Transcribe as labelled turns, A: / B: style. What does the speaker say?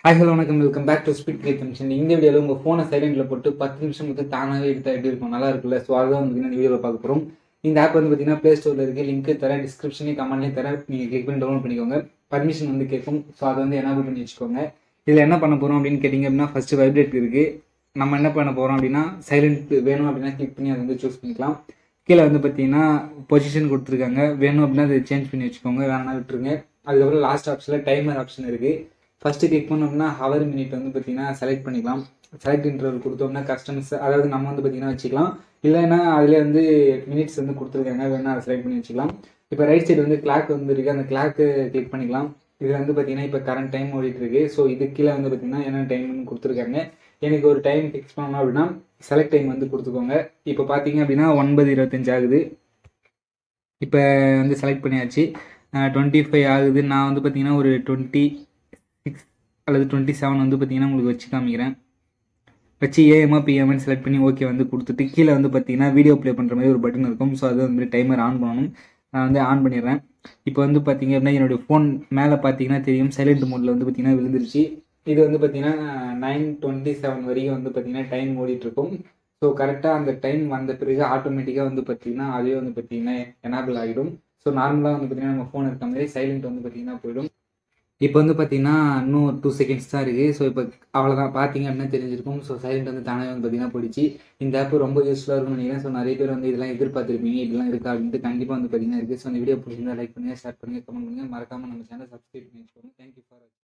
A: hi hello வணக்கம் welcome back to speed create function இந்த வீடியோவில் உங்கள் ஃபோனை சைலண்டில் போட்டு பத்து நிமிஷம் வந்து தானாகவே எடுத்தால் எப்படி இருக்கும் நல்லா இருக்குல்ல ஸோ அதுதான் வந்து இந்த வீடியோவில் பார்க்க போகிறோம் இந்த ஆப் வந்து பார்த்தீங்கன்னா ப்ளே ஸ்டோரில் இருக்குது லிங்க் தரேன் டிஸ்கிரிப்ஷனே கமெண்ட்லேயும் தரேன் நீங்கள் கிளிக் பண்ணி டவுன்லோட் பண்ணிக்கோங்க பர்மிஷன் வந்து கேட்கும் ஸோ அதை வந்து எனேபிள் பண்ணி வச்சுக்கோங்க இதில் என்ன பண்ண போகிறோம் அப்படின்னு கேட்டிங்க அப்படின்னா ஃபஸ்ட்டு வைப்ரேட் இருக்குது நம்ம என்ன பண்ண போகிறோம் அப்படின்னா சைலண்ட் வேணும் அப்படின்னா கிளிக் பண்ணி அதை வந்து சூஸ் பண்ணிக்கலாம் கீழே வந்து பார்த்தீங்கன்னா பொசிஷன் கொடுத்துருக்காங்க வேணும் அப்படின்னா அதை சேஞ்ச் பண்ணி வச்சுக்கோங்க வேணா விட்டுருங்க அதுக்கப்புறம் லாஸ்ட் ஆப்ஷனில் டைமர் ஆப்ஷன் இருக்குது ஃபஸ்ட்டு கிளிக் பண்ணோம்னா ஹவர் மினிட் வந்து பார்த்தீங்கன்னா செலக்ட் பண்ணிக்கலாம் செலக்ட் இன்டர்வல் கொடுத்தோம்னா கஸ்டமர்ஸ் அதாவது நம்ம வந்து பார்த்தீங்கன்னா வச்சுக்கலாம் இல்லைன்னா அதில் வந்து மினிட்ஸ் வந்து கொடுத்துருக்காங்க வேணா அதை செலக்ட் பண்ணி வச்சுக்கலாம் இப்போ ரைட் சைடு வந்து கிளாக் வந்து இருக்குது அந்த கிளாக்கு கிளிக் பண்ணிக்கலாம் இதில் வந்து பார்த்தீங்கன்னா இப்போ கரண்ட் டைம் ஓடிட்டு இருக்கு ஸோ இது கீழே வந்து பார்த்தீங்கன்னா என்ன டைம்னு கொடுத்துருக்காங்க எனக்கு ஒரு டைம் ஃபிக்ஸ் பண்ணணும் அப்படின்னா செலக்ட் டைம் வந்து கொடுத்துக்கோங்க இப்போ பார்த்தீங்க அப்படின்னா ஒன்பது இருபத்தஞ்சு ஆகுது இப்போ வந்து செலக்ட் பண்ணியாச்சு டுவெண்ட்டி ஃபைவ் ஆகுது நான் வந்து பார்த்தீங்கன்னா ஒரு டுவெண்ட்டி சிக்ஸ் அல்லது டுவெண்ட்டி செவன் வந்து பார்த்தீங்கன்னா உங்களுக்கு வச்சு காமிக்கிறேன் வச்சு ஏஎம்ஆ பிஎம்னு செலக்ட் பண்ணி ஓகே வந்து கொடுத்துட்டு கீழே வந்து பார்த்தீங்கன்னா வீடியோ ப்ளே பண்ணுற மாதிரி ஒரு பட்டன் இருக்கும் ஸோ அது வந்து டைமர் ஆன் பண்ணணும் நான் வந்து ஆன் பண்ணிடுறேன் இப்போ வந்து பார்த்தீங்க அப்படின்னா என்னுடைய ஃபோன் மேலே பார்த்தீங்கன்னா தெரியும் சைலண்ட் மோடில் வந்து பார்த்தீங்கன்னா விழுந்துருச்சு இது வந்து பார்த்தீங்கன்னா நைன் டுவெண்ட்டி செவன் வரைக்கும் வந்து பார்த்தீங்கன்னா டைம் ஓடிட்டுருக்கும் ஸோ கரெக்டாக அந்த டைம் வந்த பிறகு ஆட்டோமேட்டிக்காக வந்து பார்த்தீங்கன்னா அதே வந்து பார்த்தீங்கன்னா எனேபிள் ஆகிடும் ஸோ நார்மலாக வந்து பார்த்தீங்கன்னா நம்ம ஃபோன் இருக்க மாதிரி சைலண்ட் வந்து பார்த்தீங்கன்னா போயிடும் இப்போ வந்து பார்த்தீங்கன்னா இன்னும் டூ செகண்ட்ஸ் தான் இருக்குது ஸோ இப்போ அவ்வளோதான் பார்த்தீங்க அப்படின்னா தெரிஞ்சிருக்கும் ஸோ சைலண்ட் வந்து தானே வந்து பார்த்தீங்கன்னா போயிடுச்சு இந்த ஆப் ரொம்ப யூஸ்ஃபுல்லாக இருக்கும்னு நினைக்கிறேன் ஸோ நிறைய பேர் வந்து இதெல்லாம் எதிர்பார்த்துருப்பீங்க இதெல்லாம் இருக்கா அப்படின்ட்டு கண்டிப்பாக வந்து பார்த்தீங்கன்னா இருக்குது ஸோ இந்த வீடியோ பிடிச்சிருந்தா லைக் பண்ணுங்கள் ஷேர் பண்ணுங்கள் கமெண்ட் பண்ணுங்கள் மறக்காமல் நம்ம சேனல் சப்ஸ்கிரைப் பண்ணி வச்சுக்கோங்க தேங்க்யூ ஃபார்